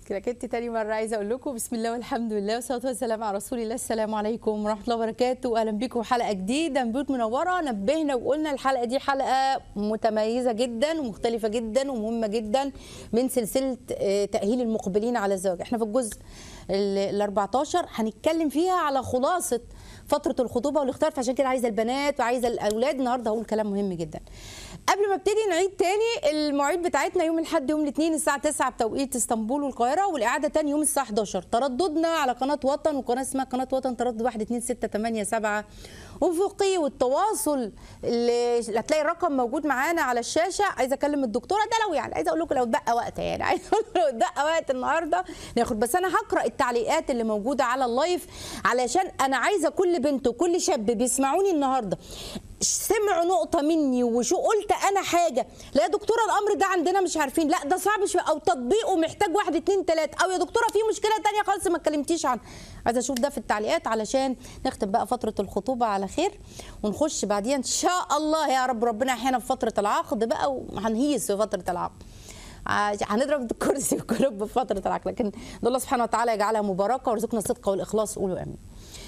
ركبت تاني مرة عايزة أقول لكم بسم الله والحمد لله والصلاة والسلام على رسول الله السلام عليكم ورحمة الله وبركاته أهلا بكم حلقة جديدة من بيوت منورة نبهنا وقلنا الحلقة دي حلقة متميزة جدا ومختلفة جدا ومهمة جدا من سلسلة آه، تأهيل المقبلين على الزواج احنا في الجزء ال 14 هنتكلم فيها على خلاصة فترة الخطوبة والاختيار فعشان كده عايزة البنات وعايزة الأولاد النهاردة هقول كلام مهم جدا قبل ما ابتدي نعيد تاني المواعيد بتاعتنا يوم الاحد يوم الاثنين الساعة 9 بتوقيت اسطنبول والقاهرة والإعادة تاني يوم الساعة 11 ترددنا على قناة وطن وقناة اسمها قناة وطن تردد 1 2 6 8 7 افقي والتواصل اللي هتلاقي الرقم موجود معانا على الشاشة عايزة اكلم الدكتورة ده لو يعني عايزة اقول لكم لو اتبقى وقت يعني عايزة اقول لو اتبقى وقت النهارده ناخد بس انا هقرا التعليقات اللي موجودة على اللايف علشان انا عايزة كل بنت وكل شاب بيسمعوني النهارده سمعوا نقطة مني وشو قلت أنا حاجة لا يا دكتورة الأمر ده عندنا مش عارفين لا ده صعب شوية أو تطبيقه محتاج واحد اتنين تلاتة أو يا دكتورة في مشكلة تانية خالص ما اتكلمتيش عنها عايزة أشوف ده في التعليقات علشان نختم بقى فترة الخطوبة على خير ونخش بعديها إن شاء الله يا رب ربنا يحيينا في فترة العقد بقى وهنهيس في فترة العقد ع- هنضرب الكرسي والكلوب في فترة العقد لكن ده الله سبحانه وتعالى يجعلها مباركة ويرزقنا الصدق والإخلاص قولوا آمين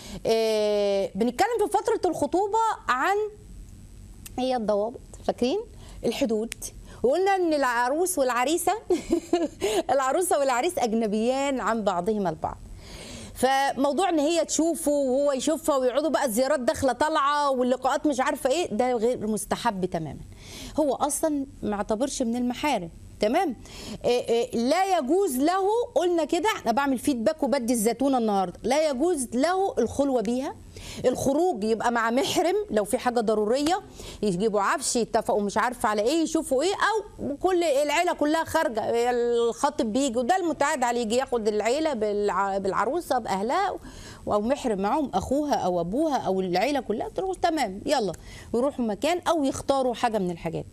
إيه بنتكلم في فترة الخطوبة عن هي الضوابط فاكرين الحدود وقلنا ان العروس والعريسه العروسه والعريس اجنبيان عن بعضهما البعض فموضوع ان هي تشوفه وهو يشوفها ويقعدوا بقى الزيارات داخله طالعه واللقاءات مش عارفه ايه ده غير مستحب تماما هو اصلا ما اعتبرش من المحارم تمام إيه إيه لا يجوز له قلنا كده انا بعمل فيدباك وبدي الزيتونه النهارده لا يجوز له الخلوه بيها الخروج يبقى مع محرم لو في حاجه ضروريه يجيبوا عفش يتفقوا مش عارفه على ايه يشوفوا ايه او كل العيله كلها خارجه الخاطب بيجي وده المتعاد عليه يجي ياخد العيله بالع- بالعروسه باهلها او محرم معاهم اخوها او ابوها او العيله كلها تروح تمام يلا يروحوا مكان او يختاروا حاجه من الحاجات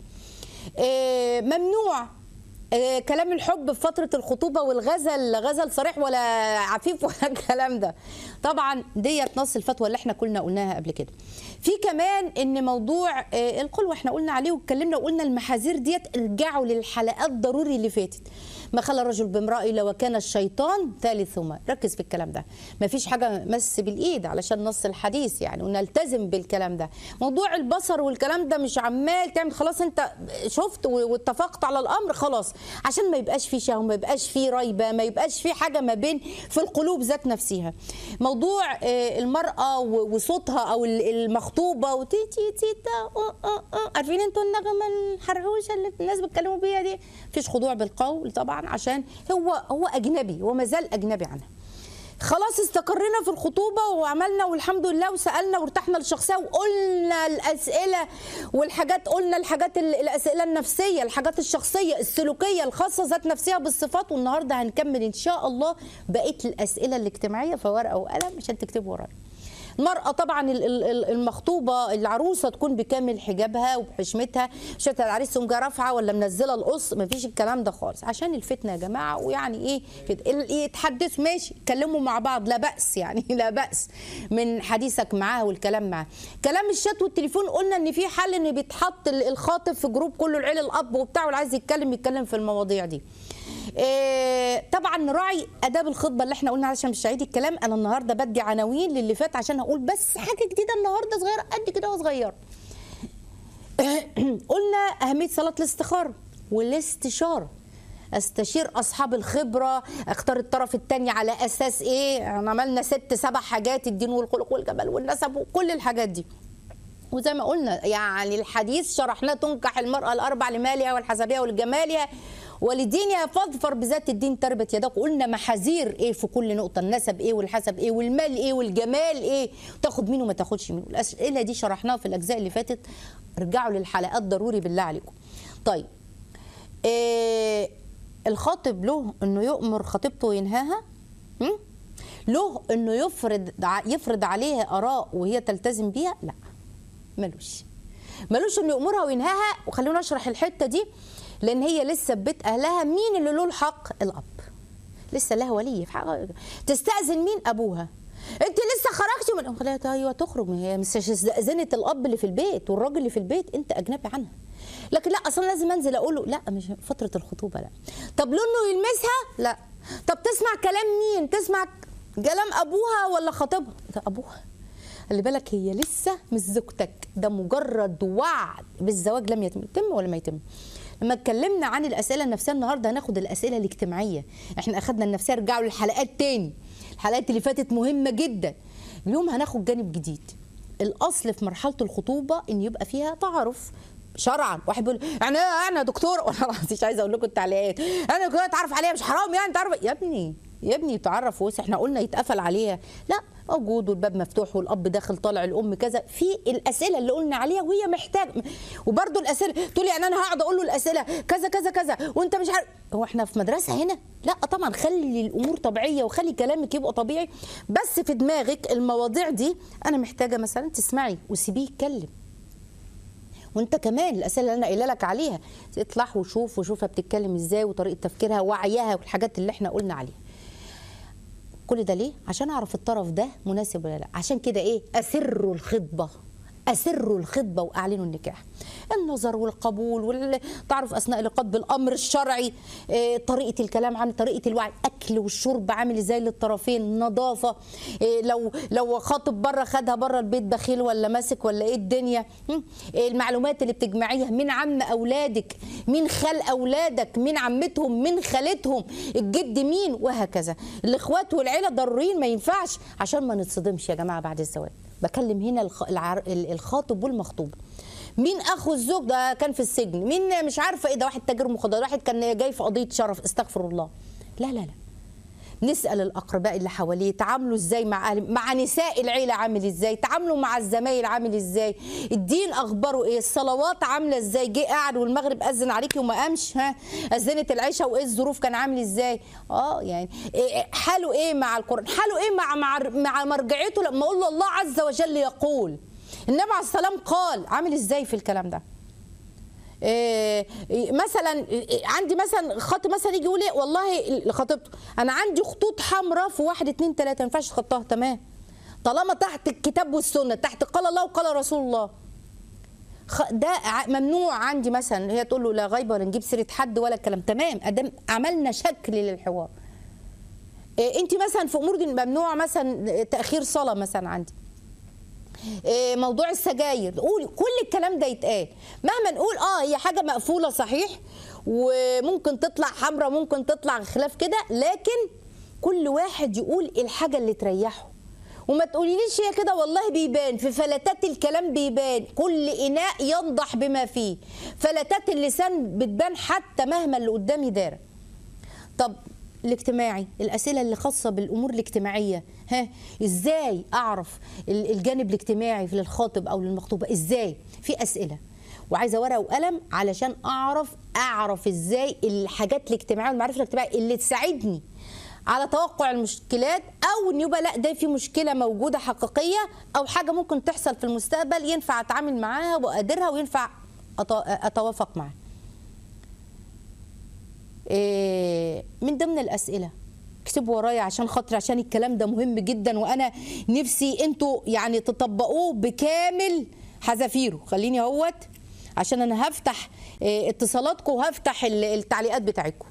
إيه، ممنوع آه، كلام الحب في فترة الخطوبة والغزل غزل صريح ولا عفيف ولا الكلام ده طبعا ديت نص الفتوى اللي احنا كنا قلناها قبل كده في كمان ان موضوع آه، الخلوة احنا قلنا عليه واتكلمنا وقلنا المحاذير ديت ارجعوا للحلقات ضروري اللي فاتت ما خلى الرجل بامرأة إلا وكان الشيطان ثالثهما ركز في الكلام ده ما فيش حاجة مس بالإيد علشان نص الحديث يعني ونلتزم بالكلام ده موضوع البصر والكلام ده مش عمال تعمل خلاص انت شفت واتفقت على الأمر خلاص عشان ما يبقاش في شهوة ما يبقاش في ريبة ما يبقاش في حاجة ما بين في القلوب ذات نفسها موضوع آه، المرأة و- وصوتها أو ال- المخطوبة وتي تي تي تا آه، آه، آه. عارفين انتوا النغمة الحرحوشة اللي الناس بيتكلموا بيها دي مفيش خضوع بالقول طبعا عشان هو هو أجنبي وما زال أجنبي عنها خلاص استقرينا في الخطوبة وعملنا والحمد لله وسألنا وارتحنا للشخصية وقلنا الأسئلة والحاجات قلنا الحاجات ال- الأسئلة النفسية الحاجات الشخصية السلوكية الخاصة ذات نفسها بالصفات والنهاردة هنكمل إن شاء الله بقية الأسئلة الاجتماعية في ورقة وقلم عشان تكتبوا ورايا المرأة طبعا ال- ال- ال- المخطوبة العروسة تكون بكامل حجابها وبحشمتها شتا العريس تقوم جايه رافعة ولا منزلة القص مفيش الكلام ده خالص عشان الفتنة يا جماعة ويعني ايه كده ال- إيه، يتحدثوا ماشي اتكلموا مع بعض لا بأس يعني لا بأس من حديثك معاها والكلام معاها كلام الشات والتليفون قلنا ان في حل ان بيتحط ال- الخاطب في جروب كله العيلة الاب وبتاع واللي عايز يتكلم يتكلم في المواضيع دي إيه، طبعا نراعي اداب الخطبه اللي احنا قلنا عشان مش هعيد الكلام انا النهارده بدي عناوين للي فات عشان هقول بس حاجه جديده النهارده صغيره قد كده وصغيره قلنا اهميه صلاه الاستخاره والاستشاره استشير اصحاب الخبره اختار الطرف الثاني على اساس ايه احنا عملنا ست سبع حاجات الدين والخلق والجمال والنسب وكل الحاجات دي وزي ما قلنا يعني الحديث شرحناه تنكح المرأة الأربع لمالها والحسبية ولجمالها ولدينها فاظفر بذات الدين تربت يدك قلنا محاذير ايه في كل نقطة النسب ايه والحسب ايه والمال ايه والجمال ايه تاخد مين وما تاخدش مين الأسئلة دي شرحناها في الأجزاء اللي فاتت ارجعوا للحلقات ضروري بالله عليكم طيب إيه الخاطب له انه يؤمر خطيبته وينهاها م? له انه يفرض يفرض عليها اراء وهي تلتزم بيها لا ملوش ملوش انه يامرها وينهاها وخلونا اشرح الحته دي لان هي لسه في بيت اهلها مين اللي له الحق الاب لسه لها ولي في حق تستاذن مين ابوها انت لسه خرجتي من قالت ايوه تخرج ما هي مش استاذنت الاب اللي في البيت والراجل اللي في البيت انت اجنبي عنها لكن لا اصلا لازم انزل اقول له لا مش فتره الخطوبه لا طب له انه يلمسها لا طب تسمع كلام مين تسمع كلام ابوها ولا خطيبها ده ابوها خلي بالك هي لسه مش زوجتك ده مجرد وعد بالزواج لم يتم يتم ولا ما يتم لما اتكلمنا عن الاسئله النفسيه النهارده هناخد الاسئله الاجتماعيه احنا اخدنا النفسيه رجعوا للحلقات تاني الحلقات اللي فاتت مهمه جدا اليوم هناخد جانب جديد الاصل في مرحله الخطوبه ان يبقى فيها تعارف شرعا واحد بيقول يعني ايه يعني يا دكتور وانا مش عايزه اقول لكم التعليقات انا كده اتعرف عليها مش حرام يعني تعرف يا ابني يا ابني تعرف وسع احنا قلنا يتقفل عليها لا موجود والباب مفتوح والاب داخل طالع الام كذا في الاسئله اللي قلنا عليها وهي محتاج وبرده الاسئله تقول يعني انا هقعد اقول له الاسئله كذا كذا كذا وانت مش عارف هو احنا في مدرسه هنا لا طبعا خلي الامور طبيعيه وخلي كلامك يبقى طبيعي بس في دماغك المواضيع دي انا محتاجه مثلا تسمعي وسيبيه يتكلم وانت كمان الاسئله اللي انا قايله لك عليها اطلع وشوف وشوفها بتتكلم ازاي وطريقه تفكيرها وعيها والحاجات اللي احنا قلنا عليها كل ده ليه عشان اعرف الطرف ده مناسب ولا لا عشان كده ايه اسر الخطبه اسروا الخطبه واعلنوا النكاح النظر والقبول والتعرف اثناء لقطب الامر الشرعي إيه، طريقه الكلام عن طريقه الوعي الاكل والشرب عامل ازاي للطرفين نظافه إيه، لو لو خاطب بره خدها بره البيت بخيل ولا ماسك ولا ايه الدنيا هم؟ إيه، المعلومات اللي بتجمعيها من عم اولادك من خال اولادك من عمتهم من خالتهم الجد مين وهكذا الاخوات والعيله ضروريين ما ينفعش عشان ما نتصدمش يا جماعه بعد الزواج بكلم هنا الخ- العر- الخاطب والمخطوب مين اخو الزوج ده كان في السجن مين مش عارفه ايه ده واحد تاجر مخدرات واحد كان جاي في قضيه شرف استغفر الله لا لا لا نسال الاقرباء اللي حواليه تعاملوا ازاي مع أهل مع نساء العيله عامل ازاي تعاملوا مع الزمايل عامل ازاي الدين اخباره ايه الصلوات عامله ازاي جه قاعد والمغرب اذن عليكي وما قامش ها اذنت العشاء وايه الظروف كان عامل ازاي اه يعني إيه حاله ايه مع القران حاله ايه مع مع مع مرجعيته لما اقول له الله عز وجل يقول النبي عليه السلام قال عامل ازاي في الكلام ده إيه إيه مثلا إيه عندي مثلا خط مثلا يجي يقول ايه والله لخطيبته انا عندي خطوط حمراء في واحد اتنين تلاته ما ينفعش تخطاها تمام طالما تحت الكتاب والسنه تحت قال الله وقال رسول الله خ- ده ع- ممنوع عندي مثلا هي تقول له لا غيبه ولا نجيب سيره حد ولا الكلام تمام ادام عملنا شكل للحوار إيه انت مثلا في امور دي ممنوع مثلا تاخير صلاه مثلا عندي إيه موضوع السجاير قولي كل الكلام ده يتقال مهما نقول اه هي حاجه مقفوله صحيح وممكن تطلع حمراء ممكن تطلع خلاف كده لكن كل واحد يقول الحاجه اللي تريحه وما تقوليليش هي كده والله بيبان في فلتات الكلام بيبان كل اناء ينضح بما فيه فلتات اللسان بتبان حتى مهما اللي قدامي دار طب الاجتماعي الاسئله اللي خاصه بالامور الاجتماعيه ها ازاي اعرف ال- الجانب الاجتماعي للخاطب او للمخطوبه ازاي في اسئله وعايزه ورقه وقلم علشان اعرف اعرف ازاي الحاجات الاجتماعيه والمعرفه الاجتماعيه اللي تساعدني على توقع المشكلات او ان يبقى لا ده في مشكله موجوده حقيقيه او حاجه ممكن تحصل في المستقبل ينفع اتعامل معاها واقدرها وينفع أت- اتوافق معاها إيه، من ضمن الاسئله اكتبوا ورايا عشان خاطر عشان الكلام ده مهم جدا وانا نفسي انتوا يعني تطبقوه بكامل حذافيره خليني اهوت عشان انا هفتح إيه، اتصالاتكم وهفتح ال- التعليقات بتاعتكم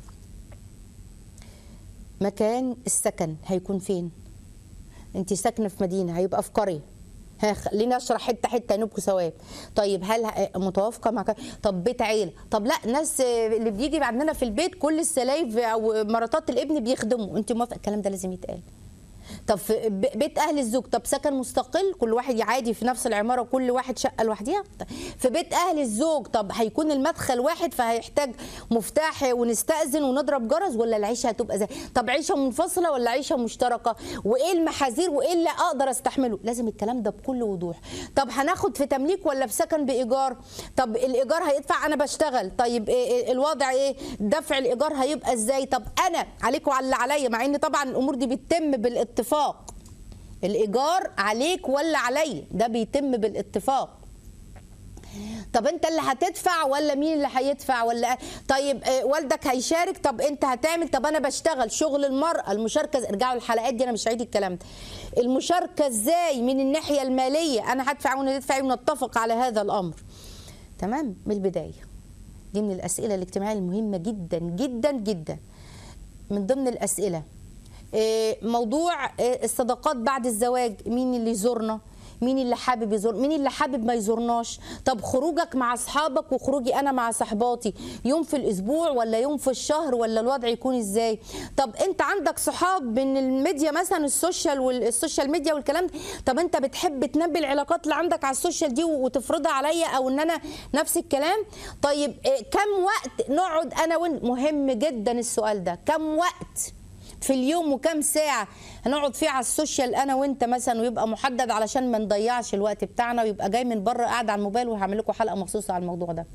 مكان السكن هيكون فين انت ساكنه في مدينه هيبقى في قريه ها خليني اشرح حته حته نبكوا ثواب طيب هل ه- متوافقه مع ك- طب بيت عيله طب لا ناس آه، اللي بيجي عندنا في البيت كل السلايف او مراتات الابن بيخدموا انت موافقه الكلام ده لازم يتقال طب في ب- بيت اهل الزوج طب سكن مستقل كل واحد عادي في نفس العماره كل واحد شقه لوحديها طيب في بيت اهل الزوج طب هيكون المدخل واحد فهيحتاج مفتاح ونستاذن ونضرب جرس ولا العيشه هتبقى زي طب عيشه منفصله ولا عيشه مشتركه وايه المحاذير وايه اللي اقدر استحمله لازم الكلام ده بكل وضوح طب هناخد في تمليك ولا في سكن بايجار طب الايجار هيدفع انا بشتغل طيب إيه- إيه الوضع ايه دفع الايجار هيبقى ازاي طب انا عليك وعلى اللي عليا مع ان طبعا الامور دي بتتم بالاتفاق الايجار عليك ولا عليا ده بيتم بالاتفاق طب انت اللي هتدفع ولا مين اللي هيدفع ولا طيب آه، والدك هيشارك طب انت هتعمل طب انا بشتغل شغل المراه المشاركه ارجعوا الحلقات دي انا مش هعيد الكلام ده المشاركه ازاي من الناحيه الماليه انا هدفع وانا تدفعي ونتفق على هذا الامر تمام من البدايه دي من الاسئله الاجتماعيه المهمه جدا جدا جدا من ضمن الاسئله إيه، موضوع إيه، الصداقات بعد الزواج مين اللي يزورنا مين اللي حابب يزور مين اللي حابب ما يزورناش طب خروجك مع اصحابك وخروجي انا مع صحباتي يوم في الاسبوع ولا يوم في الشهر ولا الوضع يكون ازاي طب انت عندك صحاب من الميديا مثلا السوشيال والسوشيال ميديا والكلام ده طب انت بتحب تنبي العلاقات اللي عندك على السوشيال دي وتفرضها عليا او ان انا نفس الكلام طيب إيه، كم وقت نقعد انا وانت مهم جدا السؤال ده كم وقت في اليوم وكم ساعة هنقعد فيه على السوشيال أنا وأنت مثلا ويبقى محدد علشان ما نضيعش الوقت بتاعنا ويبقى جاي من بره قاعد على الموبايل وهعمل لكم حلقة مخصوصة على الموضوع ده.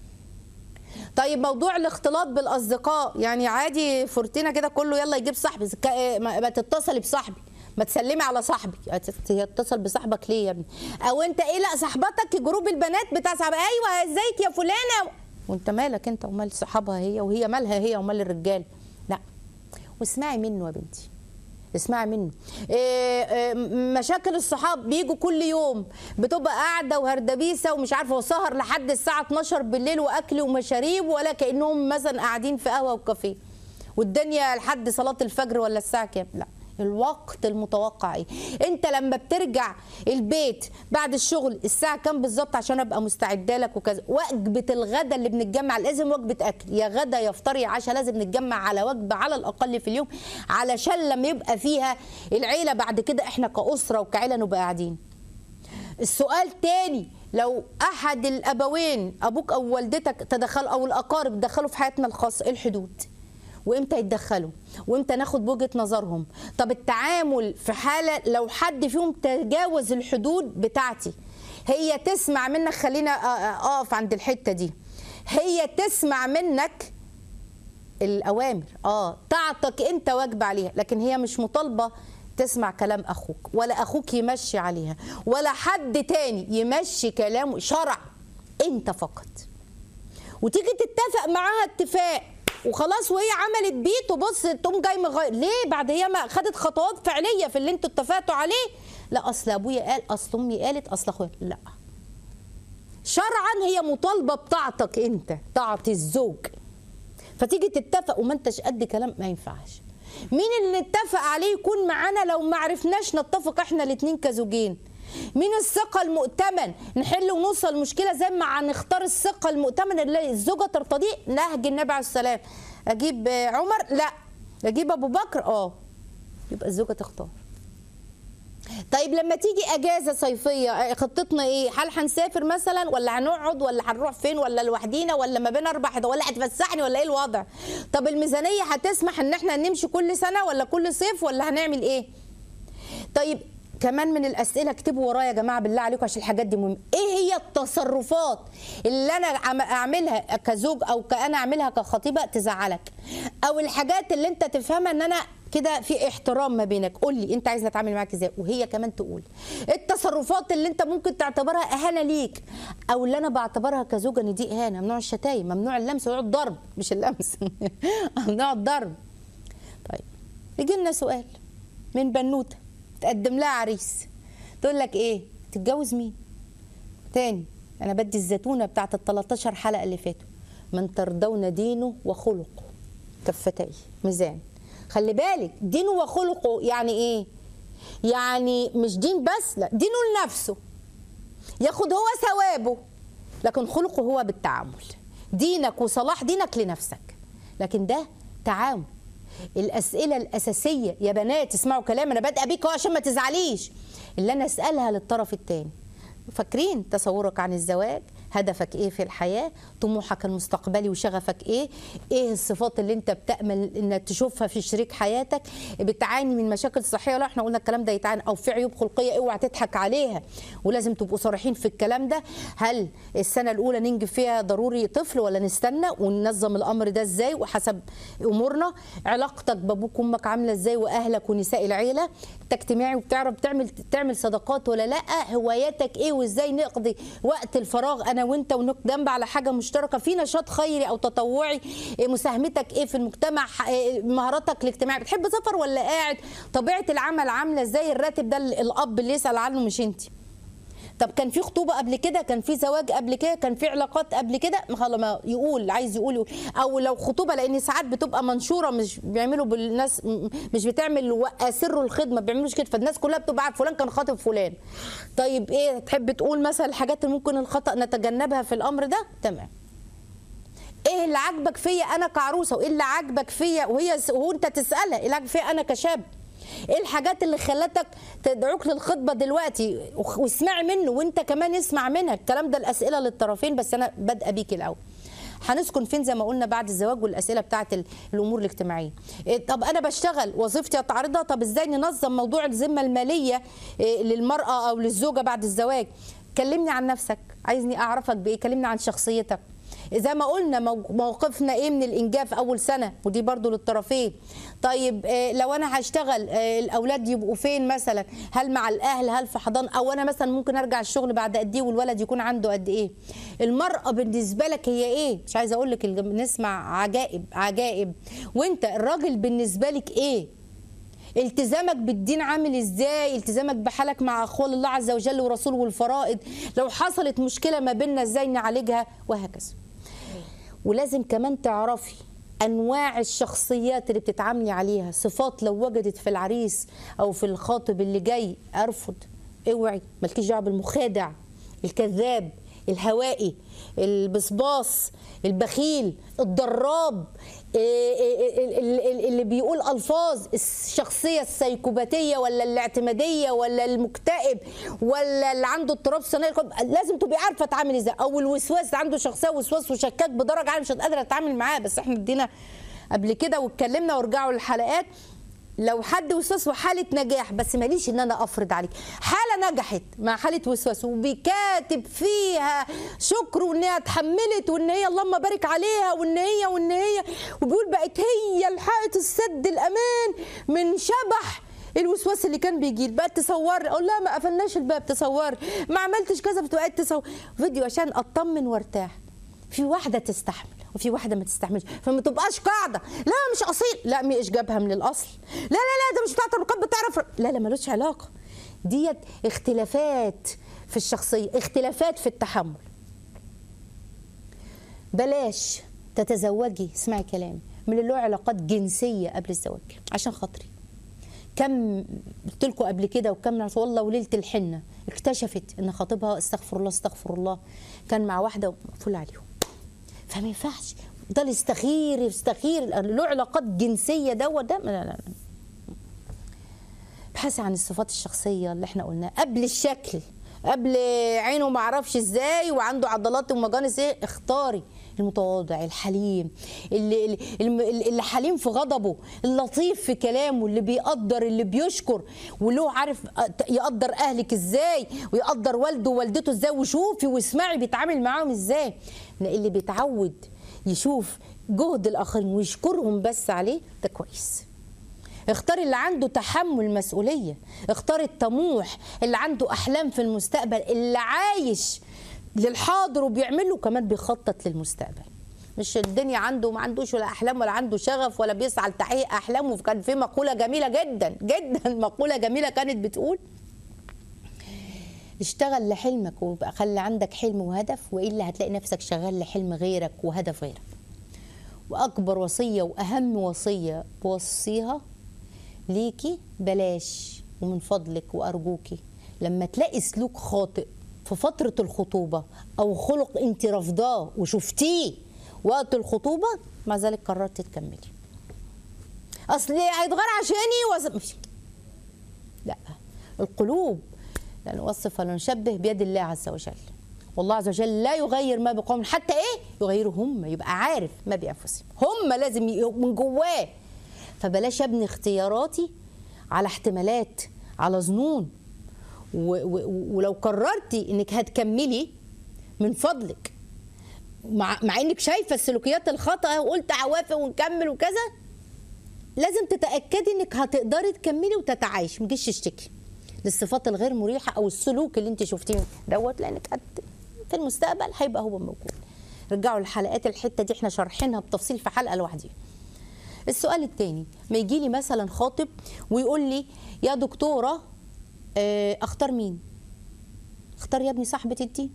طيب موضوع الاختلاط بالاصدقاء يعني عادي فورتينا كده كله يلا يجيب صاحبي ك- ما ما تتصلي بصاحبي ما تسلمي على صاحبي تتصل بصاحبك ليه يا ابني او انت ايه لا صاحبتك جروب البنات بتاع صاحبها ايوه ازيك يا فلانه وانت مالك انت ومال صحابها هي وهي مالها هي ومال الرجال لا واسمعي منه يا بنتي اسمعي منه إيه إيه مشاكل الصحاب بيجوا كل يوم بتبقى قاعده وهردبيسه ومش عارفه وسهر لحد الساعه 12 بالليل واكل ومشاريب ولا كانهم مثلا قاعدين في قهوه وكافيه والدنيا لحد صلاه الفجر ولا الساعه كام لا الوقت المتوقع ايه انت لما بترجع البيت بعد الشغل الساعه كام بالظبط عشان ابقى مستعده لك وكذا وجبه الغدا اللي بنتجمع لازم وجبه اكل يا غدا يا فطار يا عشاء لازم نتجمع على وجبه على الاقل في اليوم علشان لما يبقى فيها العيله بعد كده احنا كاسره وكعيله نبقى قاعدين السؤال تاني لو احد الابوين ابوك او والدتك تدخل او الاقارب دخلوا في حياتنا الخاصه ايه الحدود وامتى يتدخلوا وامتى ناخد بوجهه نظرهم طب التعامل في حاله لو حد فيهم تجاوز الحدود بتاعتي هي تسمع منك خلينا اقف عند الحته دي هي تسمع منك الاوامر اه طاعتك انت واجب عليها لكن هي مش مطالبه تسمع كلام اخوك ولا اخوك يمشي عليها ولا حد تاني يمشي كلامه شرع انت فقط وتيجي تتفق معاها اتفاق وخلاص وهي عملت بيت وبص تقوم جاي مغير ليه بعد هي ما خدت خطوات فعليه في اللي انتوا اتفقتوا عليه لا اصل ابويا قال اصل امي قالت اصل اخويا لا شرعا هي مطالبه بطاعتك انت طاعه الزوج فتيجي تتفق وما انتش قد كلام ما ينفعش مين اللي نتفق عليه يكون معانا لو ما عرفناش نتفق احنا الاثنين كزوجين مين الثقه المؤتمن نحل ونوصل المشكله زي ما نختار الثقه المؤتمن اللي الزوجه ترتضيه نهج النبي عليه السلام اجيب عمر لا اجيب ابو بكر اه يبقى الزوجه تختار طيب لما تيجي اجازه صيفيه خطتنا ايه هل هنسافر مثلا ولا هنقعد ولا هنروح فين ولا لوحدينا ولا ما بين اربع حيطان ولا هتفسحني ولا ايه الوضع طب الميزانيه هتسمح ان احنا نمشي كل سنه ولا كل صيف ولا هنعمل ايه طيب كمان من الاسئله اكتبوا ورايا يا جماعه بالله عليكم عشان الحاجات دي مهمه ايه هي التصرفات اللي انا اعملها كزوج او كانا اعملها كخطيبه تزعلك او الحاجات اللي انت تفهمها ان انا كده في احترام ما بينك قول لي انت عايزني اتعامل معاك ازاي وهي كمان تقول التصرفات اللي انت ممكن تعتبرها اهانه ليك او اللي انا بعتبرها كزوجه ان دي اهانه ممنوع الشتايم ممنوع اللمس ممنوع الضرب مش اللمس ممنوع الضرب طيب يجي لنا سؤال من بنوته تقدم لها عريس تقول لك ايه تتجوز مين تاني انا بدي الزتونه بتاعت ال 13 حلقه اللي فاتوا من ترضون دينه وخلقه كفتي ميزان خلي بالك دينه وخلقه يعني ايه يعني مش دين بس لا دينه لنفسه ياخد هو ثوابه لكن خلقه هو بالتعامل دينك وصلاح دينك لنفسك لكن ده تعامل الاسئله الاساسيه يا بنات اسمعوا كلام انا بادئه بيك عشان ما تزعليش اللي انا اسالها للطرف الثاني فاكرين تصورك عن الزواج هدفك ايه في الحياه طموحك المستقبلي وشغفك ايه ايه الصفات اللي انت بتامل انك تشوفها في شريك حياتك بتعاني من مشاكل صحيه لا احنا قلنا الكلام ده يتعاني او في عيوب خلقيه اوعى تضحك عليها ولازم تبقوا صريحين في الكلام ده هل السنه الاولى ننجب فيها ضروري طفل ولا نستنى وننظم الامر ده ازاي وحسب امورنا علاقتك بابوك وامك عامله ازاي واهلك ونساء العيله انت اجتماعي وبتعرف تعمل تعمل صداقات ولا لا هواياتك ايه وازاي نقضي وقت الفراغ انا وانت ونقدم على حاجه مشتركه في نشاط خيري او تطوعي مساهمتك ايه في المجتمع مهاراتك الاجتماعيه بتحب سفر ولا قاعد طبيعه العمل عامله ازاي الراتب ده الاب اللي يسال عنه مش انت طب كان في خطوبه قبل كده كان في زواج قبل كده كان في علاقات قبل كده ما خلاص ما يقول عايز يقول, يقول او لو خطوبه لان ساعات بتبقى منشوره مش بيعملوا بالناس م- مش بتعمل و- سر الخدمه ما بيعملوش كده فالناس كلها بتبقى عارف فلان كان خاطب فلان طيب ايه تحب تقول مثلا الحاجات اللي ممكن الخطا نتجنبها في الامر ده تمام ايه اللي عاجبك فيا انا كعروسه وايه اللي عاجبك فيا وهي وانت تسالها ايه اللي عاجبك فيا انا كشاب ايه الحاجات اللي خلتك تدعوك للخطبه دلوقتي وخ- واسمعي منه وانت كمان اسمع منها الكلام ده الاسئله للطرفين بس انا بادئه بيك الاول هنسكن فين زي ما قلنا بعد الزواج والاسئله بتاعه ال- الامور الاجتماعيه إيه طب انا بشتغل وظيفتي اتعرضها طب ازاي ننظم موضوع الذمه الماليه إيه للمراه او للزوجه بعد الزواج كلمني عن نفسك عايزني اعرفك بايه كلمني عن شخصيتك زي ما قلنا مو- موقفنا ايه من الانجاب في اول سنه ودي برضو للطرفين طيب آه، لو انا هشتغل آه، الاولاد يبقوا فين مثلا هل مع الاهل هل في حضان او انا مثلا ممكن ارجع الشغل بعد قد ايه والولد يكون عنده قد ايه المراه بالنسبه لك هي ايه مش عايزه اقول لك الج- نسمع عجائب عجائب وانت الراجل بالنسبه لك ايه التزامك بالدين عامل ازاي التزامك بحالك مع اخوال الله عز وجل ورسوله والفرائض لو حصلت مشكله ما بيننا ازاي نعالجها وهكذا ولازم كمان تعرفي انواع الشخصيات اللي بتتعاملي عليها صفات لو وجدت في العريس او في الخاطب اللي جاي ارفض اوعي مالكيش دعوه بالمخادع الكذاب الهوائي البصباص البخيل الضراب إيه إيه إيه اللي اللي بيقول الفاظ الشخصيه السيكوباتيه ولا الاعتماديه ولا المكتئب ولا اللي عنده اضطراب ثنائي القطب لازم تبقي عارفه تعملي ازاي او الوسواس عنده شخصيه وسواس وشكاك بدرجه عاليه مش قادره اتعامل معاه بس احنا ادينا قبل كده واتكلمنا وارجعوا للحلقات لو حد وسواس وحاله نجاح بس ماليش ان انا افرض عليك حاله نجحت مع حاله وسواس وبيكاتب فيها شكر وان هي اتحملت وان هي اللهم بارك عليها وان هي وان هي وبيقول بقت هي الحائط السد الامان من شبح الوسواس اللي كان بيجي بقى تصور اقول لها ما قفلناش الباب تصور ما عملتش كذا بتبقى تصور فيديو عشان اطمن وارتاح في واحده تستحمل وفي واحده ما تستحملش فما تبقاش قاعده لا مش اصيل لا مش جابها من الاصل لا لا لا ده مش بتاعت الرقاب بتعرف لا لا ملوش علاقه ديت اختلافات في الشخصيه اختلافات في التحمل بلاش تتزوجي اسمعي كلامي من اللي له علاقات جنسيه قبل الزواج عشان خاطري كم قلت لكم قبل كده وكم ناس والله وليله الحنه اكتشفت ان خطيبها استغفر الله استغفر الله كان مع واحده ومقفول عليهم فما ينفعش ده الاستخير يستخير له علاقات جنسيه دوت ده لا لا لا ابحثي عن الصفات الشخصيه اللي احنا قلناها قبل الشكل قبل عينه ما اعرفش ازاي وعنده عضلات ومجانس ايه اختاري المتواضع الحليم اللي, اللي, اللي حليم في غضبه اللطيف في كلامه اللي بيقدر اللي بيشكر وله عارف يقدر اهلك ازاي ويقدر والده ووالدته ازاي وشوفي واسمعي بيتعامل معاهم ازاي اللي بيتعود يشوف جهد الاخرين ويشكرهم بس عليه ده كويس اختار اللي عنده تحمل مسؤولية اختار الطموح اللي عنده أحلام في المستقبل اللي عايش للحاضر وبيعمله كمان بيخطط للمستقبل مش الدنيا عنده ما عندوش ولا احلام ولا عنده شغف ولا بيسعى لتحقيق احلامه كان في مقوله جميله جدا جدا مقوله جميله كانت بتقول اشتغل لحلمك ويبقى خلي عندك حلم وهدف والا هتلاقي نفسك شغال لحلم غيرك وهدف غيرك واكبر وصيه واهم وصيه بوصيها ليكي بلاش ومن فضلك وارجوكي لما تلاقي سلوك خاطئ في فترة الخطوبة أو خلق أنت رافضاه وشفتيه وقت الخطوبة مع ذلك قررت تكملي أصل هيتغير عشاني وز... لا القلوب لا نوصف ولا نشبه بيد الله عز وجل والله عز وجل لا يغير ما بقوم حتى ايه يغيروا هم يبقى عارف ما بانفسهم هم لازم من جواه فبلاش ابني اختياراتي على احتمالات على ظنون ولو قررتي انك هتكملي من فضلك مع, مع انك شايفه السلوكيات الخطا وقلت عوافق ونكمل وكذا لازم تتاكدي انك هتقدري تكملي وتتعايشي ما تجيش تشتكي للصفات الغير مريحه او السلوك اللي انت شفتيه دوت لانك في المستقبل هيبقى هو موجود رجعوا الحلقات الحته دي احنا شارحينها بتفصيل في حلقه لوحديها السؤال الثاني ما يجي لي مثلا خاطب ويقول لي يا دكتوره اختار مين اختار يا ابني صاحبه الدين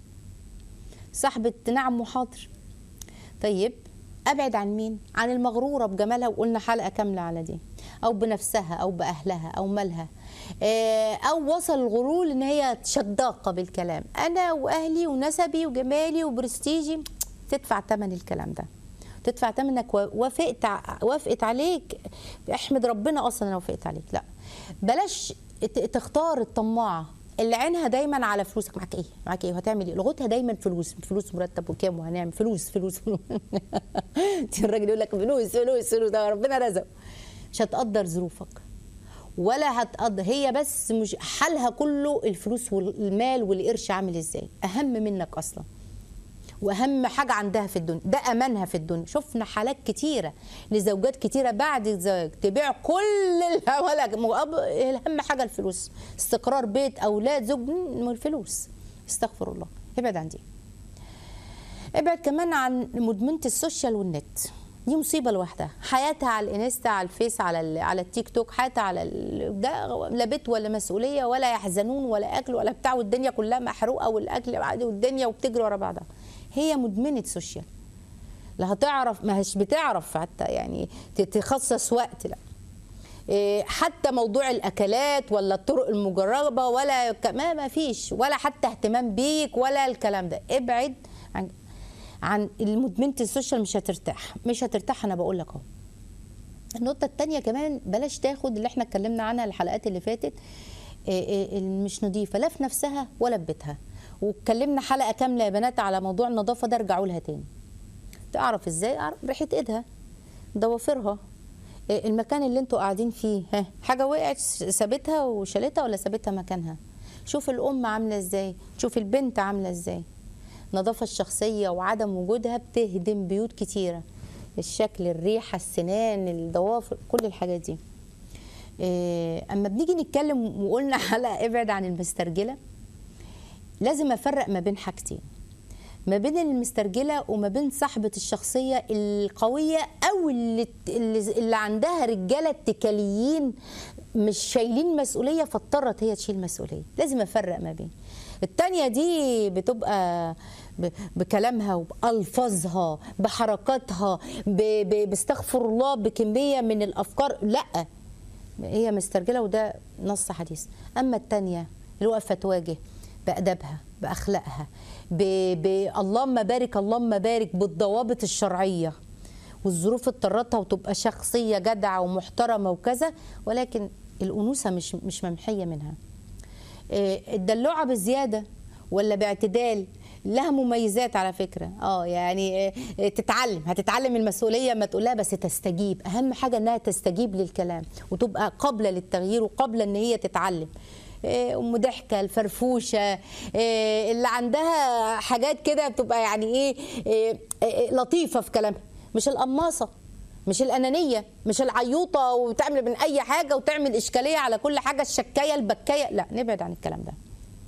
صاحبه نعم وحاضر طيب ابعد عن مين عن المغروره بجمالها وقلنا حلقه كامله على دي او بنفسها او باهلها او مالها آه، او وصل الغرور ان هي شداقه بالكلام انا واهلي ونسبي وجمالي وبرستيجي تدفع ثمن الكلام ده تدفع ثمن انك وافقت ع- وافقت عليك احمد ربنا اصلا انا وافقت عليك لا بلاش ت- تختار الطماعه اللي عينها دايما على فلوسك معاك ايه معاك ايه وهتعمل ايه لغتها دايما فلوس فلوس مرتب وكام وهنعمل فلوس فلوس فلوس الراجل يقول لك فلوس فلوس فلوس ده ربنا رزقه مش هتقدر ظروفك ولا هتقدر هي بس مش حالها كله الفلوس والمال والقرش عامل ازاي اهم منك اصلا واهم حاجه عندها في الدنيا ده امانها في الدنيا شفنا حالات كتيره لزوجات كتيره بعد الزواج تبيع كل اللي ولا مقاب- اهم حاجه الفلوس استقرار بيت اولاد زوج من الفلوس استغفر الله ابعد عن دي ابعد كمان عن مدمنه السوشيال والنت دي مصيبه لوحدها حياتها على الانستا على الفيس على ال- على التيك توك حياتها على ال- ده لا بيت ولا مسؤوليه ولا يحزنون ولا اكل ولا بتاع والدنيا كلها محروقه والاكل عادي والدنيا وبتجري ورا بعضها هي مدمنه سوشيال لا هتعرف ما هيش بتعرف حتى يعني ت- تخصص وقت لا إيه، حتى موضوع الاكلات ولا الطرق المجربه ولا ك- ما ما فيش ولا حتى اهتمام بيك ولا الكلام ده ابعد عن عن مدمنه السوشيال مش هترتاح مش هترتاح انا بقول لك اهو النقطة التانية كمان بلاش تاخد اللي احنا اتكلمنا عنها الحلقات اللي فاتت إيه إيه المش نظيفة لا في نفسها ولا في بيتها واتكلمنا حلقة كاملة يا بنات على موضوع النظافة ده ارجعوا لها تاني تعرف ازاي أعرف ريحة ايدها ضوافرها إيه المكان اللي انتوا قاعدين فيه ها حاجة وقعت سابتها وشالتها ولا سابتها مكانها شوف الأم عاملة ازاي شوف البنت عاملة ازاي النظافة الشخصية وعدم وجودها بتهدم بيوت كتيرة الشكل الريحة السنان الضوافر كل الحاجات دي إيه، اما بنيجي نتكلم وقلنا حلقة ابعد عن المسترجلة لازم افرق ما بين حاجتين ما بين المسترجله وما بين صاحبه الشخصيه القويه او اللي اللي اللي عندها رجاله اتكاليين مش شايلين مسؤوليه فاضطرت هي تشيل مسؤوليه لازم افرق ما بين التانية دي بتبقى ب- بكلامها وبألفاظها بحركاتها ب- ب- باستغفر الله بكمية من الأفكار لا هي مسترجله وده نص حديث اما الثانيه اللي واقفه تواجه بادبها باخلاقها ب... ب... اللهم بارك اللهم بارك بالضوابط الشرعيه والظروف اضطرتها وتبقى شخصيه جدعه ومحترمه وكذا ولكن الانوثه مش مش ممحيه منها إيه، الدلوعه بزياده ولا باعتدال لها مميزات على فكره اه يعني إيه، إيه، تتعلم هتتعلم المسؤوليه ما تقولها بس تستجيب اهم حاجه انها تستجيب للكلام وتبقى قابله للتغيير وقابله ان هي تتعلم إيه، ام ضحكه الفرفوشه إيه، اللي عندها حاجات كده بتبقى يعني ايه إيه، إيه، لطيفه في كلامها مش القماصه مش الانانيه مش العيوطه وتعمل من اي حاجه وتعمل اشكاليه على كل حاجه الشكايه البكايه لا نبعد عن الكلام ده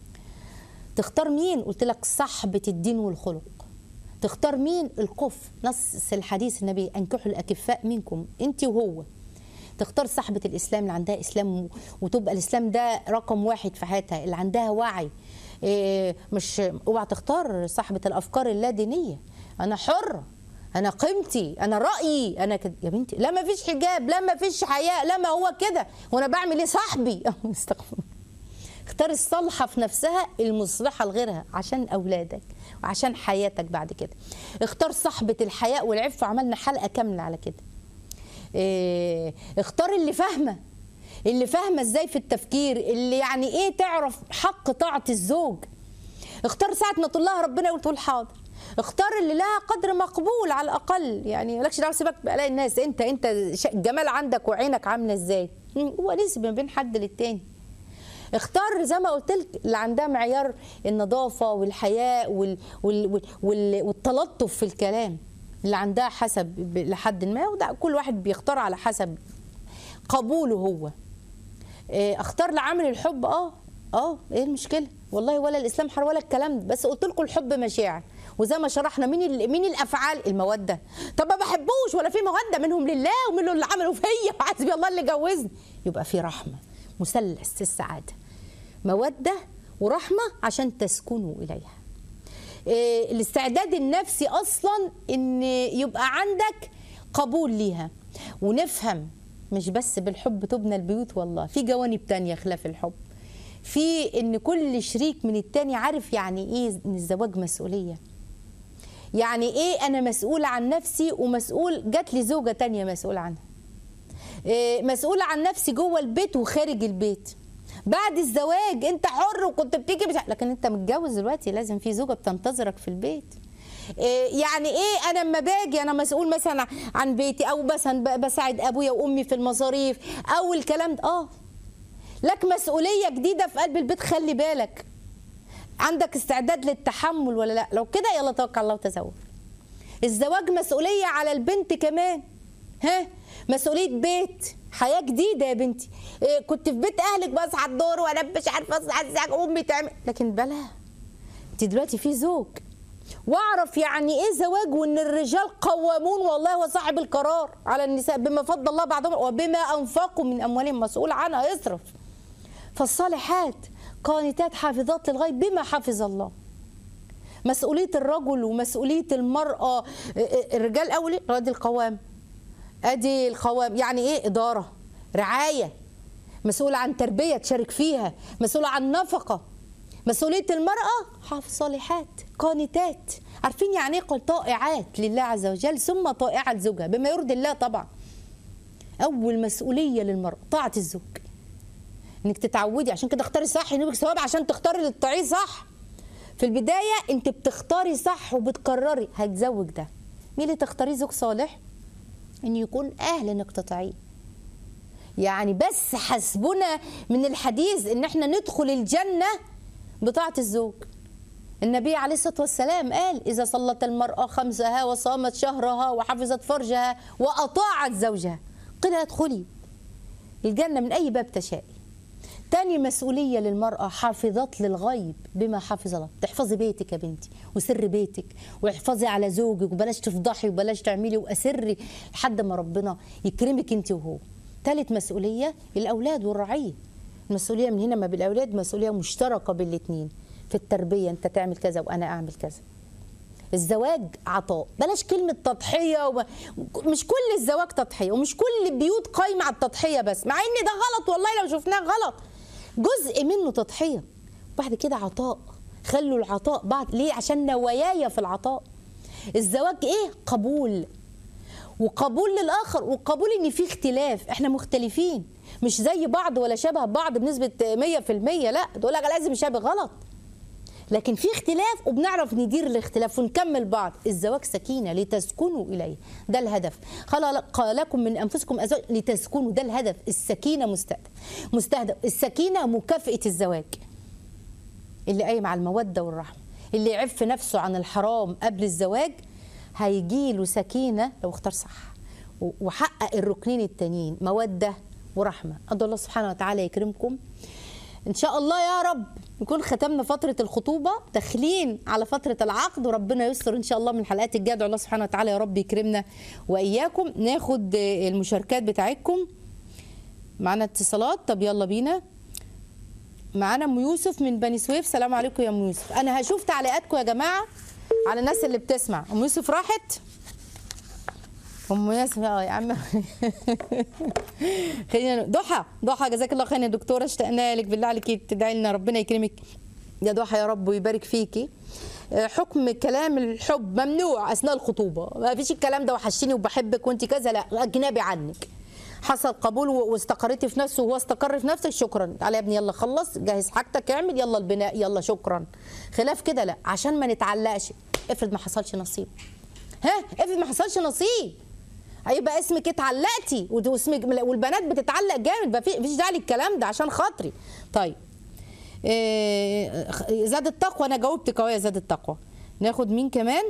تختار مين قلت لك صاحبه الدين والخلق تختار مين الكف نص الحديث النبي انكحوا الاكفاء منكم انت وهو تختار صاحبة الإسلام اللي عندها إسلام وتبقى الإسلام ده رقم واحد في حياتها اللي عندها وعي إيه، مش اوعى تختار صاحبة الأفكار اللادينية أنا حرة أنا قيمتي أنا رأيي أنا كده يا بنتي لا ما فيش حجاب لا ما فيش حياء لا ما هو كده وأنا بعمل إيه صاحبي استغفر الله. اختار الصالحة في نفسها المصلحة لغيرها عشان أولادك وعشان حياتك بعد كده اختار صاحبة الحياء والعفة عملنا حلقة كاملة على كده إيه، اختار اللي فاهمه اللي فاهمه ازاي في التفكير اللي يعني ايه تعرف حق طاعه الزوج اختار ساعه ما تقول لها ربنا يقول تقول حاضر اختار اللي لها قدر مقبول على الاقل يعني مالكش دعوه سيبك بالاقي الناس انت انت ش- الجمال عندك وعينك عامله ازاي مم، هو نسبه ما بين حد للتاني اختار زي ما قلت لك اللي عندها معيار النظافه والحياء وال وال وال وال والتلطف في الكلام اللي عندها حسب ب- لحد ما وده كل واحد بيختار على حسب قبوله هو إيه، اختار لعامل الحب اه اه ايه المشكله والله ولا الاسلام حر ولا الكلام ده بس قلت لكم الحب مشاعر وزي ما شرحنا مين ال- مين الافعال الموده طب ما بحبوش ولا في موده منهم لله ومنهم اللي عملوا فيا وحسبي الله اللي جوزني يبقى في رحمه مثلث السعاده موده ورحمه عشان تسكنوا اليها إيه، الاستعداد النفسي اصلا ان يبقى عندك قبول ليها ونفهم مش بس بالحب تبنى البيوت والله في جوانب تانية خلاف الحب في ان كل شريك من التاني عارف يعني ايه ان الزواج مسؤوليه يعني ايه انا مسؤول عن نفسي ومسؤول جات لي زوجه تانية مسؤول عنها إيه مسؤول عن نفسي جوه البيت وخارج البيت بعد الزواج انت حر وكنت بتيجي بتاع لكن انت متجوز دلوقتي لازم في زوجه بتنتظرك في البيت إيه يعني ايه انا لما باجي انا مسؤول مثلا عن بيتي او مثلا ب- بساعد ابويا وامي في المصاريف او الكلام ده اه لك مسؤوليه جديده في قلب البيت خلي بالك عندك استعداد للتحمل ولا لا لو كده يلا توكل على الله وتزوج الزواج مسؤوليه على البنت كمان ها مسؤوليه بيت حياه جديده يا بنتي إيه كنت في بيت اهلك بصحى الدور وانا مش عارفه اصحى ازاي امي تعمل لكن بلا انت دلوقتي في زوج واعرف يعني ايه زواج وان الرجال قوامون والله هو صاحب القرار على النساء بما فضل الله بعضهم وبما انفقوا من اموالهم مسؤول عنها يصرف فالصالحات قانتات حافظات للغيب بما حفظ الله مسؤولية الرجل ومسؤولية المرأة الرجال أولي ادي القوام ادي القوام يعني ايه إدارة رعاية مسؤولة عن تربية تشارك فيها مسؤولة عن نفقة مسؤولية المرأة حافظ صالحات قانتات عارفين يعني ايه قل طائعات لله عز وجل ثم طائعة لزوجها بما يرضي الله طبعا أول مسؤولية للمرأة طاعة الزوج انك تتعودي عشان كده اختاري صح ينوبك ثواب عشان تختاري اللي تطيعيه صح في البدايه انت بتختاري صح وبتقرري هتزوج ده مين اللي تختاريه زوج صالح ان يكون اهل انك تطيعيه يعني بس حسبنا من الحديث ان احنا ندخل الجنه بطاعه الزوج النبي عليه الصلاه والسلام قال اذا صلت المراه خمسها وصامت شهرها وحفظت فرجها واطاعت زوجها قيل ادخلي الجنه من اي باب تشائي تاني مسؤولية للمرأة حافظات للغيب بما حفظ الله تحفظي بيتك يا بنتي وسر بيتك واحفظي على زوجك وبلاش تفضحي وبلاش تعملي وأسري لحد ما ربنا يكرمك انت وهو تالت مسؤولية الأولاد والرعية المسؤولية من هنا ما بالأولاد مسؤولية مشتركة بالاتنين في التربية انت تعمل كذا وأنا أعمل كذا الزواج عطاء بلاش كلمة تضحية وب... مش كل الزواج تضحية ومش كل البيوت قايمة على التضحية بس مع ان ده غلط والله لو شفناه غلط جزء منه تضحية وبعد كده عطاء خلوا العطاء بعد ليه عشان نواياي في العطاء الزواج ايه قبول وقبول للاخر وقبول ان في اختلاف احنا مختلفين مش زي بعض ولا شبه بعض بنسبة 100% لا تقول لك لازم شبه غلط لكن في اختلاف وبنعرف ندير الاختلاف ونكمل بعض الزواج سكينة لتسكنوا إليه ده الهدف خلق لكم من أنفسكم أزواج لتسكنوا ده الهدف السكينة مستهدف مستهدف السكينة مكافأة الزواج اللي قايم على المودة والرحمة اللي يعف نفسه عن الحرام قبل الزواج هيجي له سكينة لو اختار صح وحقق الركنين التانيين مودة ورحمة أدعو الله سبحانه وتعالى يكرمكم ان شاء الله يا رب نكون ختمنا فتره الخطوبه داخلين على فتره العقد وربنا يستر ان شاء الله من الحلقات الجايه ادعو الله سبحانه وتعالى يا رب يكرمنا واياكم ناخد المشاركات بتاعتكم معانا اتصالات طب يلا بينا معانا ام يوسف من بني سويف سلام عليكم يا ام يوسف انا هشوف تعليقاتكم يا جماعه على الناس اللي بتسمع ام يوسف راحت ام ياسمين اه يا عم خلينا ضحى ضحى جزاك الله خير يا دكتوره اشتقنا لك بالله عليكي تدعي لنا ربنا يكرمك يا ضحى يا رب ويبارك فيكي حكم كلام الحب ممنوع اثناء الخطوبه ما فيش الكلام ده وحشيني وبحبك وانت كذا لا اجنبي عنك حصل قبول واستقريتي في نفسه وهو استقر في نفسك شكرا تعالى يا ابني يلا خلص جهز حاجتك اعمل يلا البناء يلا شكرا خلاف كده لا عشان ما نتعلقش افرض ما حصلش نصيب ها افرض ما حصلش نصيب هيبقى اسمك اتعلقتي واسمك والبنات بتتعلق جامد ما فيش داعي للكلام ده عشان خاطري طيب إيه زاد التقوى انا جاوبتك اهو يا زاد التقوى ناخد مين كمان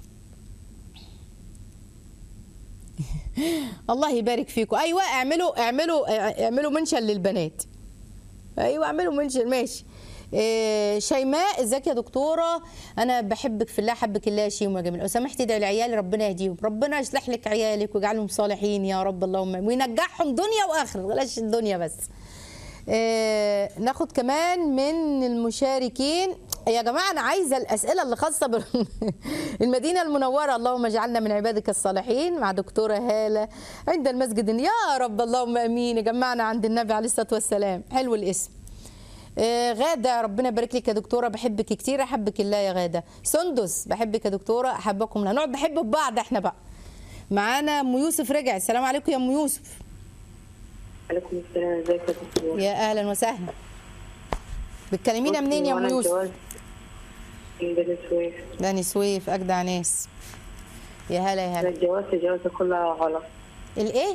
الله يبارك فيكم ايوه اعملوا اعملوا اعملوا منشن للبنات ايوه اعملوا منشن ماشي إيه شيماء ازيك يا دكتوره انا بحبك في الله حبك الله يا شيماء جميل لو سمحتي ادعي لعيالي ربنا يهديهم ربنا يصلح لك عيالك ويجعلهم صالحين يا رب اللهم وينجحهم دنيا واخره بلاش الدنيا بس آه ناخد كمان من المشاركين يا جماعه انا عايزه الاسئله اللي خاصه بالمدينه المنوره اللهم اجعلنا من عبادك الصالحين مع دكتوره هاله عند المسجد يا رب اللهم امين جمعنا عند النبي عليه الصلاه والسلام حلو الاسم آه، غادة ربنا يبارك لك يا دكتورة بحبك كتير أحبك الله يا غادة سندس بحبك يا دكتورة أحبكم الله نقعد نحب ببعض احنا بقى معانا أم يوسف رجع السلام عليكم يا أم يوسف عليكم السلام ازيك يا دكتور يا أهلا وسهلا بتكلمينا بصي، منين يا أم وأنا يوسف الجواز من بني سويف بني سويف أجدع ناس يا هلا يا انا هلا اتجوزت الجوازة كلها غلط الإيه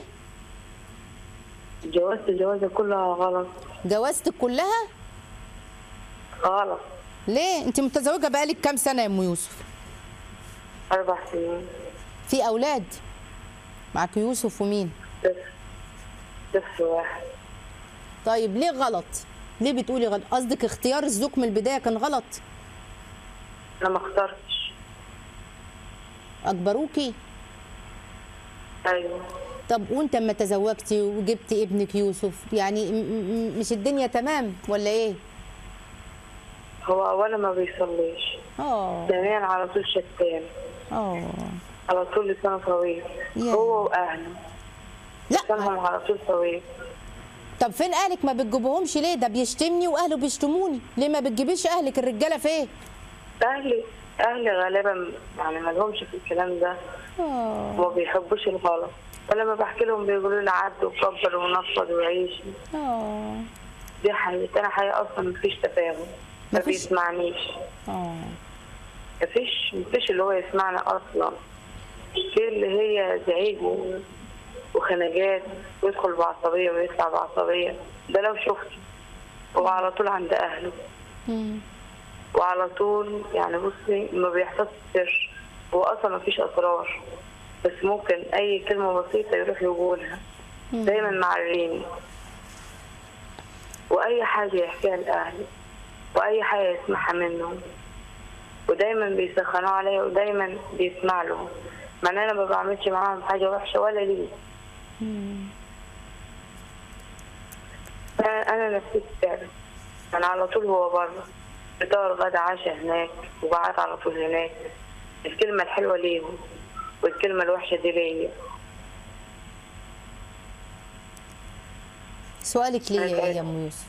اتجوزت الجوازة كلها غلط جوازتك كلها غلط ليه أنت متزوجة بقالك كام سنة يا أم يوسف أربع سنين في أولاد معك يوسف ومين طفل طفل واحد طيب ليه غلط ليه بتقولي غلط قصدك اختيار الزوج من البداية كان غلط أنا ما اخترتش أجبروكي أيوه طب وانت اما تزوجتي وجبتي ابنك يوسف يعني م- م- مش الدنيا تمام ولا ايه؟ هو أولا ما بيصليش اه ثانيا على طول شتان اه على طول لسانه طويل يا. هو وأهله لسانهم لا على طول طويل طب فين اهلك ما بتجيبوهمش ليه؟ ده بيشتمني واهله بيشتموني ليه ما بتجيبيش اهلك الرجاله فين؟ أهلي أهلي غالبا يعني ما لهمش في الكلام ده اه وما بيحبوش الغلط ولما بحكي لهم بيقولوا لي عد وكبر ونفض وعيش اه دي حقيقة أنا حقيقة أصلا مفيش تفاهم ما مفيش- بيسمعنيش اه مفيش مفيش اللي هو يسمعنا أصلا في اللي هي زعيق و- وخناجات ويدخل بعصبية ويطلع بعصبية ده لو شفته هو على طول عند أهله مم. وعلى طول يعني بصي ما بيحفظش سر هو أصلا مفيش أسرار بس ممكن أي كلمة بسيطة يروح يقولها مم. دايما معريني واي حاجه يحكيها لاهلي واي حاجه يسمعها منهم ودايما بيسخنوا عليا ودايما بيسمع لهم مع ان انا ما بعملش معاهم حاجه وحشه ولا ليه مم. انا انا نفسيتي تعبت انا على طول هو بره فطار غدا عشاء هناك وقعدت على طول هناك الكلمه الحلوه ليهم والكلمه الوحشه دي ليا سؤالك ليه ايه يا ام يوسف؟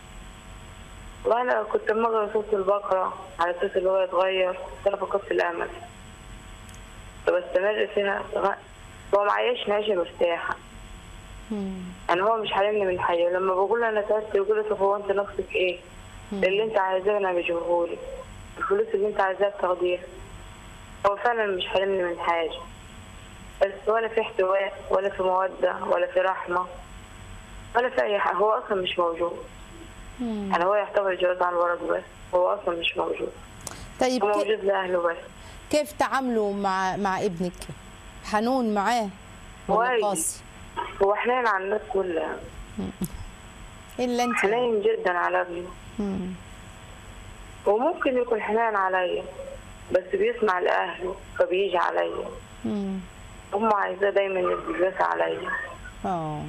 وانا كنت مغرى صوت البقرة على اساس اللي هو يتغير بس انا فقدت الامل فبستمر فيها لغاية- هو معيشني عيشة مرتاحة مم. يعني هو مش حارمني من حاجة لما بقول له انا تعبت يقول لي طب هو انت نفسك ايه؟ اللي انت عايزاه انا بجيبهولك الفلوس اللي انت عايزاها بتاخديها هو فعلا مش حارمني من حاجة بس ولا في احتواء ولا في مودة ولا في رحمة ولا في أي حاجة هو أصلا مش موجود مم. يعني هو يعتبر الجواز عن ورق بس هو أصلا مش موجود طيب هو كي- موجود لأهله بس كيف تعاملوا مع مع ابنك؟ حنون معاه ولا كويس. قاسي؟ هو حنين على الناس كلها الا انت حنين جدا على ابنه مم. وممكن يكون حنين عليا بس بيسمع لأهله فبيجي عليا مم. أمه عايزاه دايما يتجوز عليا اه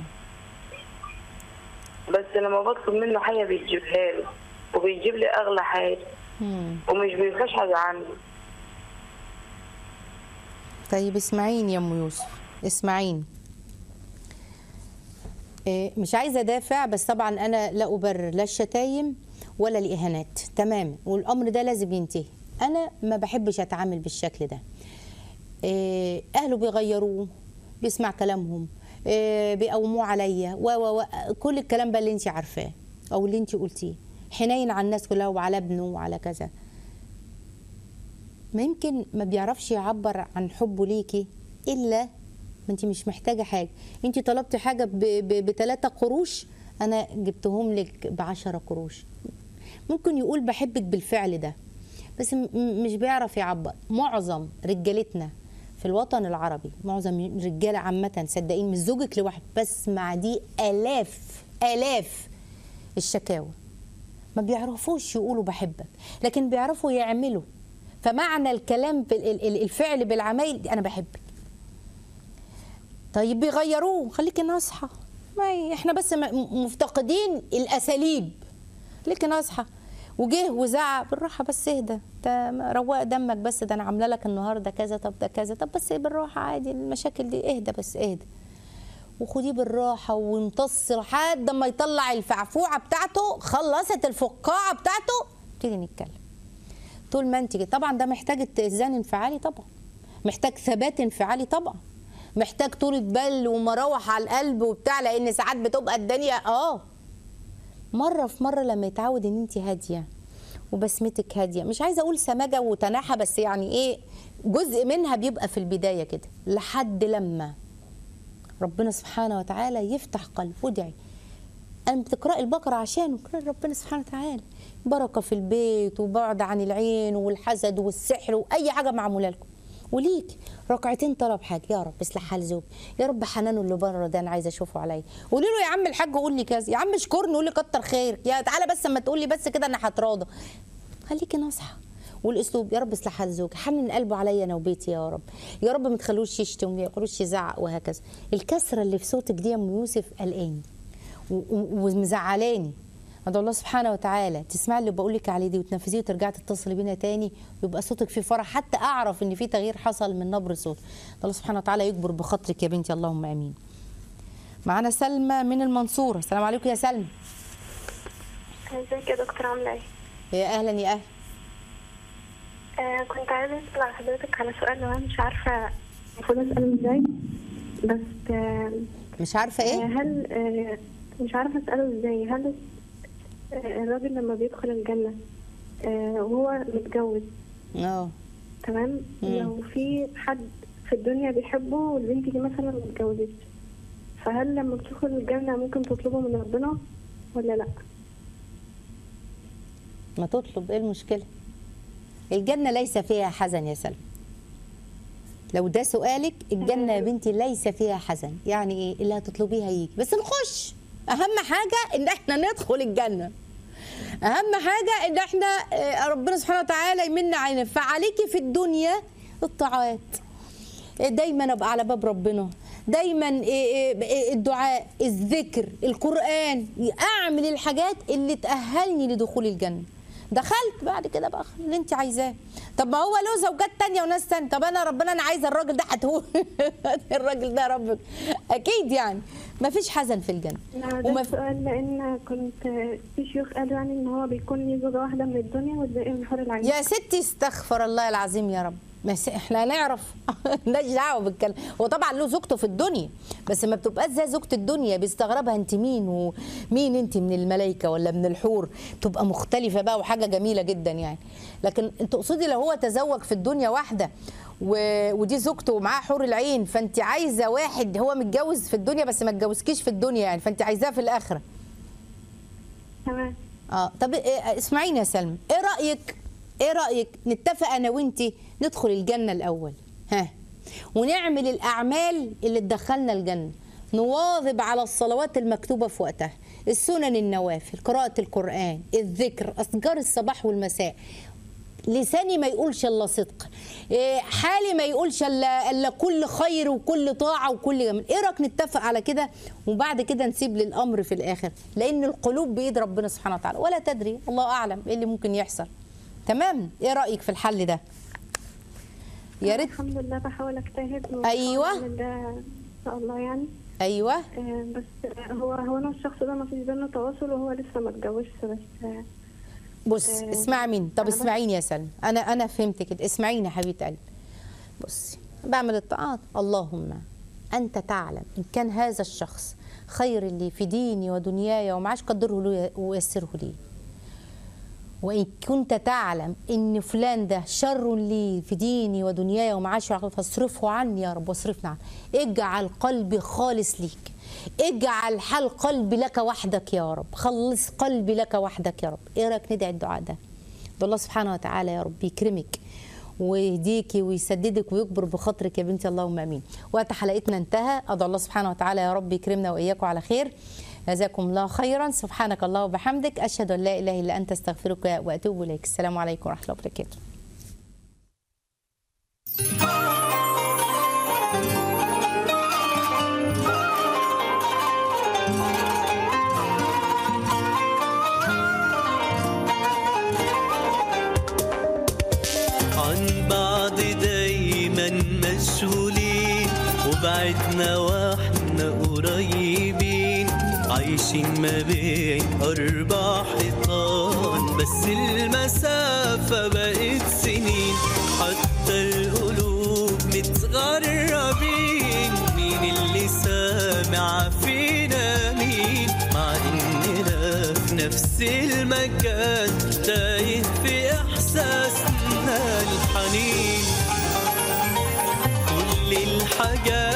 بس لما بطلب منه حاجة بيجيبها له وبيجيب لي أغلى حاجة مم. ومش بيفش حاجة عني طيب اسمعيني يا ام يوسف اسمعيني إيه، مش عايزه ادافع بس طبعا انا لا ابرر لا الشتايم ولا الاهانات تماما والامر ده لازم ينتهي انا ما بحبش اتعامل بالشكل ده إيه، اهله بيغيروه بيسمع كلامهم إيه، بيقوموه عليا و و و كل الكلام بقى اللي انت عارفاه او اللي انت قلتيه حنين على الناس كلها وعلى ابنه وعلى كذا ما يمكن ما بيعرفش يعبر عن حبه ليكي الا ما انت مش محتاجه حاجه انت طلبتي حاجه بثلاثة قروش انا جبتهم لك بعشرة قروش ممكن يقول بحبك بالفعل ده بس م- م- مش بيعرف يعبر معظم رجالتنا في الوطن العربي معظم الرجاله عامه صدقين مش زوجك لوحده بس مع دي الاف الاف الشكاوى ما بيعرفوش يقولوا بحبك لكن بيعرفوا يعملوا فمعنى الكلام بال- ال- ال- الفعل بالعمايل انا بحبك طيب بيغيروه خليكي ناصحه ما هي احنا بس م- مفتقدين الاساليب لكن اصحى وجه وزعق بالراحه بس اهدى ده روق دمك بس ده انا عامله لك النهارده كذا طب ده كذا طب بس بالراحه عادي المشاكل دي اهدى بس اهدى وخديه بالراحه وامتص لحد ما يطلع الفعفوعه بتاعته خلصت الفقاعه بتاعته نبتدي نتكلم طول ما انت كده طبعا ده محتاج اتزان انفعالي طبعا محتاج ثبات انفعالي طبعا محتاج طولة بال ومراوح على القلب وبتاع لان ساعات بتبقى الدنيا اه مره في مره لما يتعود ان انت هاديه وبسمتك هاديه مش عايزه اقول سماجه وتناحه بس يعني ايه جزء منها بيبقى في البدايه كده لحد لما ربنا سبحانه وتعالى يفتح قلب وادعي انا بتقراي البقره عشانه اقراي ربنا سبحانه وتعالى بركه في البيت وبعد عن العين والحسد والسحر واي حاجه معموله لكم وليك ركعتين طلب حاجه يا رب اصلح حال زوجي يا رب حنانه اللي بره ده انا عايزه اشوفه عليا قولي له يا عم الحاج قول لي كذا يا عم اشكرني قول لي كتر خيرك يا تعالى بس اما تقول لي بس كده انا هتراضى خليكي ناصحه والاسلوب يا رب اصلح حال زوجي حنن قلبه عليا انا وبيتي يا رب يا رب ما تخلوش يشتم ما يخلوش يزعق وهكذا الكسره اللي في صوتك دي يا ام يوسف قلقاني و- و- ومزعلاني ادعو الله سبحانه وتعالى تسمعي اللي بقول لك عليه دي وتنفذيه وترجعي تتصلي بينا تاني ويبقى صوتك فيه فرح حتى اعرف ان في تغيير حصل من نبر صوت ادعو الله سبحانه وتعالى يكبر بخاطرك يا بنتي اللهم امين معانا سلمى من المنصوره السلام عليكم يا سلمى ازيك يا دكتور عاملة ايه؟ يا اهلا يا اهلا آه كنت عايزة اسأل على حضرتك على سؤال لو انا مش عارفة المفروض اسأله ازاي بس آه مش عارفه ايه هل آه مش عارفة اسأله ازاي هل آه الراجل لما بيدخل الجنة آه وهو متجوز اه تمام مم. لو في حد في الدنيا بيحبه والبنت دي مثلا ما اتجوزتش فهل لما بتدخل الجنة ممكن تطلبه من ربنا ولا لأ؟ ما تطلب ايه المشكله الجنه ليس فيها حزن يا سلمى لو ده سؤالك الجنه يا بنتي ليس فيها حزن يعني ايه اللي هتطلبيها يجي بس نخش اهم حاجه ان احنا ندخل الجنه اهم حاجه ان احنا آه، ربنا سبحانه وتعالى يمن علينا فعليكي في الدنيا الطاعات دايما ابقى على باب ربنا دايما إيه إيه الدعاء الذكر القران اعمل الحاجات اللي تاهلني لدخول الجنه دخلت بعد كده بقى اللي انت عايزاه طب ما هو له زوجات تانية وناس تانية طب انا ربنا انا عايزه الراجل ده هتهون الراجل ده ربك اكيد يعني ما فيش حزن في الجنه لا ده وما السؤال لان كنت في شيوخ قالوا يعني ان هو بيكون ليه زوجه واحده من الدنيا والباقي من حور العين يا ستي استغفر الله العظيم يا رب بس احنا نعرف مالناش دعوه بالكلام هو طبعا له زوجته في الدنيا بس ما بتبقاش زي زوجة الدنيا بيستغربها انت مين ومين انت من الملائكه ولا من الحور تبقى مختلفه بقى وحاجه جميله جدا يعني لكن انت تقصدي لو هو تزوج في الدنيا واحده و... ودي زوجته ومعاه حور العين فانت عايزه واحد هو متجوز في الدنيا بس ما اتجوزكيش في الدنيا يعني فانت عايزاه في الاخره تمام اه طب إيه اسمعيني يا سلمى ايه رايك ايه رايك نتفق انا وانتي ندخل الجنه الاول ها ونعمل الاعمال اللي تدخلنا الجنه نواظب على الصلوات المكتوبه في وقتها السنن النوافل قراءه القران الذكر اذكار الصباح والمساء لساني ما يقولش الا صدق إيه، حالي ما يقولش الا الا كل خير وكل طاعه وكل جميل ايه رايك نتفق على كده وبعد كده نسيب للامر في الاخر لان القلوب بايد ربنا سبحانه وتعالى ولا تدري الله اعلم ايه اللي ممكن يحصل تمام ايه رايك في الحل ده يا ريت الحمد لله بحاول اجتهد وبحاول أيوة. أعمل ده ان شاء الله يعني ايوه آه، بس هو هو انا الشخص ده ما فيش بينا تواصل وهو لسه ما اتجوزش بس آه، بص آه، اسمعي مني طب أنا بس- اسمعيني يا سلمى انا انا فهمت كده اسمعيني يا حبيبه قلبي بصي بعمل الطاعات اللهم انت تعلم ان كان هذا الشخص خير لي في ديني ودنياي ومعاش قدره لي ويسره لي وإن كنت تعلم إن فلان ده شر لي في ديني ودنياي ومعاشي وعقلي فاصرفه عني يا رب واصرفنا عنه اجعل قلبي خالص ليك اجعل حال قلبي لك وحدك يا رب خلص قلبي لك وحدك يا رب ايه رايك ندعي الدعاء ده ده الله سبحانه وتعالى يا رب يكرمك ويهديكي ويسددك ويكبر بخاطرك يا بنتي اللهم امين وقت حلقتنا انتهى ادعو الله سبحانه وتعالى يا رب يكرمنا واياكم على خير جزاكم الله خيرا سبحانك الله وبحمدك اشهد ان لا اله الا انت استغفرك واتوب اليك السلام عليكم ورحمه الله وبركاته بعدنا واحنا قريبين عايشين ما بين أربع حيطان بس المسافة بقت سنين حتى القلوب متغربين مين اللي سامع فينا مين مع إننا في نفس المكان تايه في إحساسنا الحنين كل الحاجات